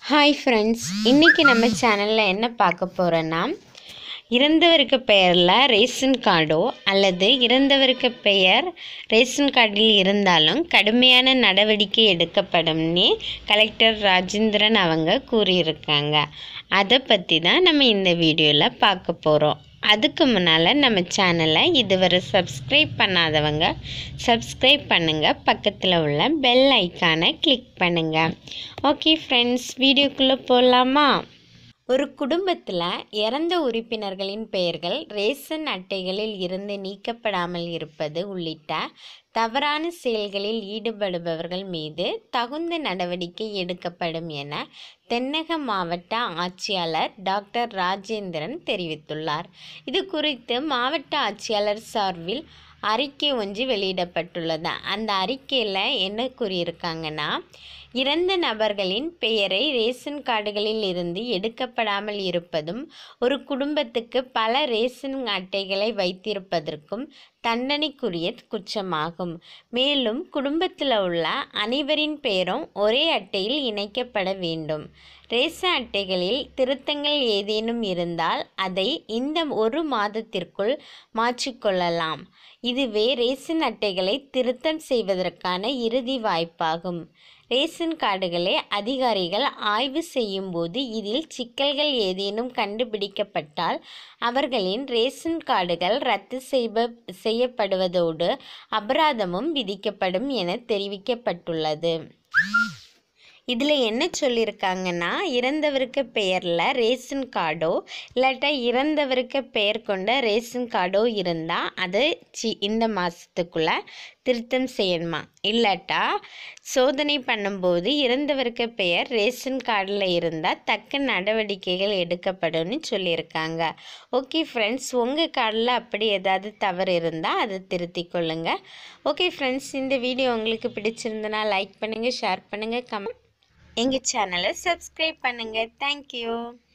hi friends இன்றைக்கி நம்ம சேனலில் என்ன பார்க்க போகிறோன்னா இறந்தவருக்கு பெயரில் ரேஷன் கார்டோ அல்லது இறந்தவருக்கு பெயர் ரேஷன் கார்டில் இருந்தாலும் கடுமையான நடவடிக்கை எடுக்கப்படும்னு கலெக்டர் ராஜேந்திரன் அவங்க கூறியிருக்காங்க அதை பற்றி தான் நம்ம இந்த வீடியோவில் பார்க்க போகிறோம் அதுக்கு முன்னால் நம்ம சேனலை இதுவரை சப்ஸ்கிரைப் பண்ணாதவங்க சப்ஸ்கிரைப் பண்ணுங்கள் பக்கத்தில் உள்ள பெல் ஐக்கானை கிளிக் பண்ணுங்கள் ஓகே ஃப்ரெண்ட்ஸ் வீடியோக்குள்ளே போகலாமா ஒரு குடும்பத்தில் இறந்த உறுப்பினர்களின் பெயர்கள் ரேஷன் அட்டைகளில் இருந்து நீக்கப்படாமல் இருப்பது உள்ளிட்ட தவறான செயல்களில் ஈடுபடுபவர்கள் மீது தகுந்த நடவடிக்கை எடுக்கப்படும் என தென்னக மாவட்ட ஆட்சியாளர் டாக்டர் ராஜேந்திரன் தெரிவித்துள்ளார் இது குறித்து மாவட்ட ஆட்சியாளர் சார்பில் அறிக்கை ஒன்று வெளியிடப்பட்டுள்ளது அந்த அறிக்கையில் என்ன கூறியிருக்காங்கன்னா இறந்த நபர்களின் பெயரை ரேஷன் கார்டுகளில் இருந்து எடுக்கப்படாமல் இருப்பதும் ஒரு குடும்பத்துக்கு பல ரேஷன் அட்டைகளை வைத்திருப்பதற்கும் தண்டனைக்குரிய குற்றமாகும் மேலும் குடும்பத்தில் உள்ள அனைவரின் பெயரும் ஒரே அட்டையில் இணைக்கப்பட வேண்டும் ரேஷன் அட்டைகளில் திருத்தங்கள் ஏதேனும் இருந்தால் அதை இந்த ஒரு மாதத்திற்குள் மாற்றிக்கொள்ளலாம் இதுவே ரேஷன் அட்டைகளை திருத்தம் செய்வதற்கான இறுதி வாய்ப்பாகும் ரேஷன் கார்டுகளை அதிகாரிகள் ஆய்வு செய்யும்போது இதில் சிக்கல்கள் ஏதேனும் கண்டுபிடிக்கப்பட்டால் அவர்களின் ரேஷன் கார்டுகள் ரத்து செய்வ செய்யப்படுவதோடு அபராதமும் விதிக்கப்படும் என தெரிவிக்கப்பட்டுள்ளது இதில் என்ன சொல்லியிருக்காங்கன்னா இறந்தவருக்கு பெயரில் ரேஷன் கார்டோ இல்லாட்டா இறந்தவருக்கு பெயர் கொண்ட ரேஷன் கார்டோ இருந்தால் அது சி இந்த மாதத்துக்குள்ளே திருத்தம் செய்யணுமா இல்லாட்டா சோதனை பண்ணும்போது இறந்தவருக்கு பெயர் ரேஷன் கார்டில் இருந்தால் தக்க நடவடிக்கைகள் எடுக்கப்படும்னு சொல்லியிருக்காங்க ஓகே ஃப்ரெண்ட்ஸ் உங்கள் கார்டில் அப்படி ஏதாவது தவறு இருந்தால் அதை திருத்திக் கொள்ளுங்கள் ஓகே ஃப்ரெண்ட்ஸ் இந்த வீடியோ உங்களுக்கு பிடிச்சிருந்தனா லைக் பண்ணுங்கள் ஷேர் பண்ணுங்கள் கமெண்ட் எங்கள் சேனலை சப்ஸ்கிரைப் பண்ணுங்கள் தேங்க்யூ